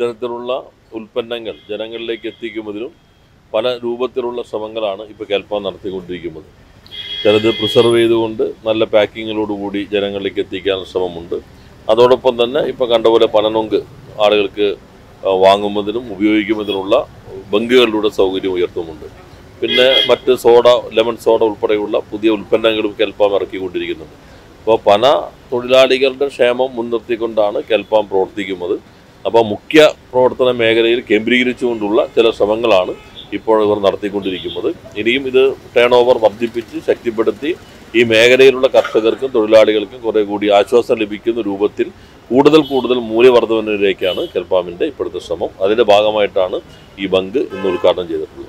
ഇത്തരത്തിലുള്ള ഉൽപ്പന്നങ്ങൾ ജനങ്ങളിലേക്ക് എത്തിക്കുന്നതിനും പല രൂപത്തിലുള്ള ശ്രമങ്ങളാണ് ഇപ്പോൾ കേൽപ്പാൻ നടത്തിക്കൊണ്ടിരിക്കുന്നത് ചിലത് പ്രിസർവ് ചെയ്തുകൊണ്ട് നല്ല പാക്കിങ്ങിലോടുകൂടി ജനങ്ങളിലേക്ക് എത്തിക്കാനുള്ള ശ്രമമുണ്ട് അതോടൊപ്പം തന്നെ ഇപ്പോൾ കണ്ട പോലെ പനനൊങ്ക് ആളുകൾക്ക് ആ, വാങ്ങുന്നതിനും ഉപയോഗിക്കുന്നതിനുള്ള ബങ്കുകളിലൂടെ സൗകര്യം ഉയർത്തുന്നുണ്ട് പിന്നെ മറ്റ് സോഡ ലെമൺ സോഡ ഉൾപ്പെടെയുള്ള പുതിയ ഉൽപ്പന്നങ്ങളും കെൽപ്പാം ഇറക്കിക്കൊണ്ടിരിക്കുന്നുണ്ട് അപ്പോൾ പല തൊഴിലാളികളുടെ ക്ഷേമം മുൻനിർത്തിക്കൊണ്ടാണ് കെൽപ്പാം പ്രവർത്തിക്കുന്നത് അപ്പോൾ മുഖ്യ പ്രവർത്തന മേഖലയിൽ കേന്ദ്രീകരിച്ചുകൊണ്ടുള്ള ചില ശ്രമങ്ങളാണ് ഇപ്പോൾ ഇവർ നടത്തിക്കൊണ്ടിരിക്കുന്നത് ഇനിയും ഇത് ടേൺ ഓവർ വർദ്ധിപ്പിച്ച് ശക്തിപ്പെടുത്തി ഈ മേഖലയിലുള്ള കർഷകർക്കും തൊഴിലാളികൾക്കും കുറെ കൂടി ആശ്വാസം ലഭിക്കുന്ന രൂപത്തിൽ കൂടുതൽ കൂടുതൽ മൂല്യവർദ്ധനയിലേക്കാണ് കെൽപ്പാമിൻ്റെ ഇപ്പോഴത്തെ ശ്രമം അതിൻ്റെ ഭാഗമായിട്ടാണ് ഈ ബങ്ക് ഇന്ന് ഉദ്ഘാടനം ചെയ്തിട്ടുള്ളത്